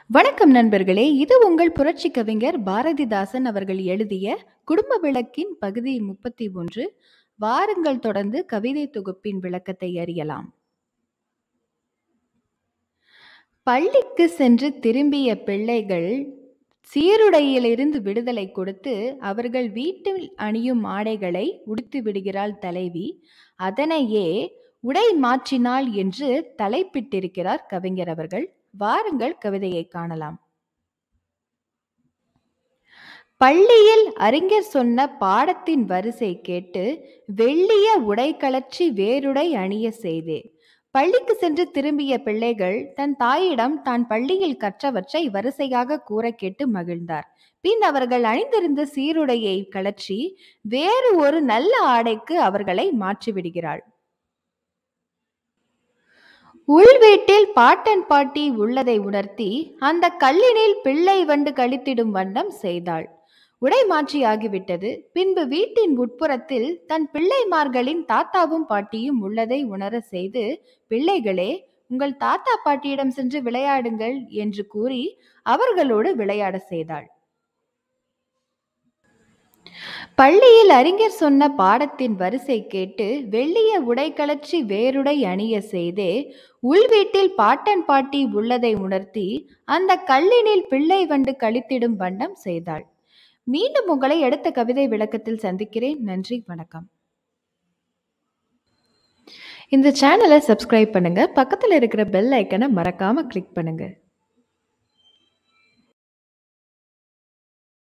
வணக்கம் நண்பர்களே இது உங்கள் புரட்சி கவிஞர் பாரதிதாசன் அவர்கள் எழுதிய குடும்ப விளக்கின் பகுதி முப்பத்தி ஒன்று வாருங்கள் தொடர்ந்து கவிதை தொகுப்பின் விளக்கத்தை அறியலாம் பள்ளிக்கு சென்று திரும்பிய பிள்ளைகள் சீருடையிலிருந்து விடுதலை கொடுத்து அவர்கள் வீட்டில் அணியும் ஆடைகளை உடுத்து விடுகிறாள் தலைவி அதனையே உடை மாற்றினாள் என்று தலைப்பிட்டிருக்கிறார் கவிஞர் அவர்கள் வாருங்கள் கவிதையை காணலாம் பள்ளியில் அறிஞர் சொன்ன பாடத்தின் வரிசை கேட்டு வெள்ளிய உடை கலற்றி வேறுடை அணிய செய்தே பள்ளிக்கு சென்று திரும்பிய பிள்ளைகள் தன் தாயிடம் தான் பள்ளியில் கற்றவற்றை வரிசையாக கூற கேட்டு மகிழ்ந்தார் பின் அவர்கள் அணிந்திருந்த சீருடையை கலற்றி வேறு ஒரு நல்ல ஆடைக்கு அவர்களை மாற்றிவிடுகிறாள் உள்வீட்டில் பாட்டன் பாட்டி உள்ளதை உணர்த்தி அந்த கல்லினில் பிள்ளை வண்டு கழித்திடும் வண்ணம் செய்தாள் உடை மாற்றி ஆகிவிட்டது பின்பு வீட்டின் உட்புறத்தில் தன் பிள்ளைமார்களின் தாத்தாவும் பாட்டியும் உள்ளதை உணர செய்து பிள்ளைகளே உங்கள் தாத்தா பாட்டியிடம் சென்று விளையாடுங்கள் என்று கூறி அவர்களோடு விளையாட செய்தாள் பள்ளியில் அறிஞர் சொன்ன பாடத்தின் வரிசை கேட்டு வெள்ளிய உடை கலற்றி வேறுடை அணிய செய்தே உள்வீட்டில் பாட்டன் பாட்டி உள்ளதை உணர்த்தி அந்த கல்லினில் பிள்ளை வண்டு கழித்திடும் வண்ணம் செய்தாள் மீண்டும் உங்களை அடுத்த கவிதை விளக்கத்தில் சந்திக்கிறேன் நன்றி வணக்கம் இந்த சேனலை சப்ஸ்கிரைப் பண்ணுங்க பக்கத்தில் இருக்கிற பெல் ஐக்கனை மறக்காம கிளிக் பண்ணுங்க